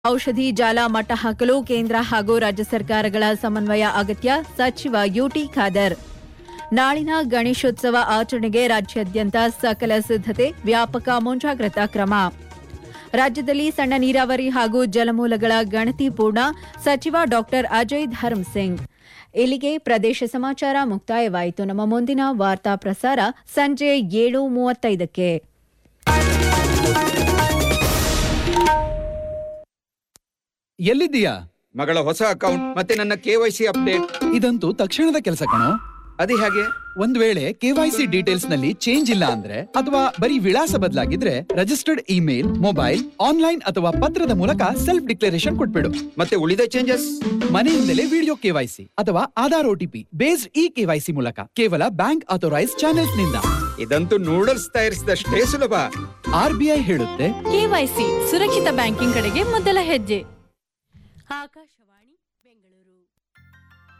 ಔಷಧಿ ಜಾಲ ಮಟ್ಟ ಹಾಕಲು ಕೇಂದ್ರ ಹಾಗೂ ರಾಜ್ಯ ಸರ್ಕಾರಗಳ ಸಮನ್ವಯ ಅಗತ್ಯ ಸಚಿವ ಯುಟಿ ಖಾದರ್ ನಾಳಿನ ಗಣೇಶೋತ್ಸವ ಆಚರಣೆಗೆ ರಾಜ್ಯಾದ್ಯಂತ ಸಕಲ ಸಿದ್ಧತೆ ವ್ಯಾಪಕ ಮುಂಜಾಗ್ರತಾ ಕ್ರಮ ರಾಜ್ಯದಲ್ಲಿ ಸಣ್ಣ ನೀರಾವರಿ ಹಾಗೂ ಜಲಮೂಲಗಳ ಗಣತಿ ಪೂರ್ಣ ಸಚಿವ ಡಾಕ್ಟರ್ ಅಜಯ್ ಧರ್ಮ್ ಸಿಂಗ್ ಇಲ್ಲಿಗೆ ಪ್ರದೇಶ ಸಮಾಚಾರ ಮುಕ್ತಾಯವಾಯಿತು ನಮ್ಮ ಮುಂದಿನ ವಾರ್ತಾ ಪ್ರಸಾರ ಸಂಜೆ ಏಳು ಮೂವತ್ತೈದಕ್ಕೆ ಎಲ್ಲಿದ್ದೀಯಾ ಮಗಳ ಹೊಸ ಅಕೌಂಟ್ ಮತ್ತೆ ನನ್ನ ಕೆವೈಸಿ ಅಪ್ಡೇಟ್ ಇದಂತೂ ತಕ್ಷಣದ ಕೆಲಸ ಕಣೋ ಅದೇ ಹಾಗೆ ಒಂದ್ ವೇಳೆ ಕೆವೈಸಿ ಡೀಟೇಲ್ಸ್ ನಲ್ಲಿ ಚೇಂಜ್ ಇಲ್ಲ ಅಂದ್ರೆ ಅಥವಾ ಬರೀ ವಿಳಾಸ ಬದಲಾಗಿದ್ರೆ ರಿಜಿಸ್ಟರ್ಡ್ ಇಮೇಲ್ ಮೊಬೈಲ್ ಆನ್ಲೈನ್ ಅಥವಾ ಪತ್ರದ ಮೂಲಕ ಸೆಲ್ಫ್ ಡಿಕ್ಲರೇಷನ್ ಕೊಟ್ಬಿಡು ಮತ್ತೆ ಉಳಿದ ಚೇಂಜಸ್ ಮನೆಯಿಂದಲೇ ವಿಡಿಯೋ ಕೆವೈಸಿ ಅಥವಾ Aadhaar OTP based e KYC ಮೂಲಕ ಕೇವಲ ಬ್ಯಾಂಕ್ ಅಥೋರೈಸ್ ಚಾನೆಲ್ಸ್ ನಿಂದ ಇದಂತೂ ನೂಡಲ್ಸ್ ತಯಾರಿಸಿದಷ್ಟೇ ಸುಲಭ ಆರ್ ಬಿ ಐ ಹೇಳುತ್ತೆ ಕೆವೈಸಿ ಸುರಕ್ಷಿತ ಬ್ಯಾಂಕಿಂಗ್ ಕಡೆಗೆ ಮೊದಲ ಹೆಜ್ಜೆ ಆಕಾಶವಾಣಿ ಬೆಂಗಳೂರು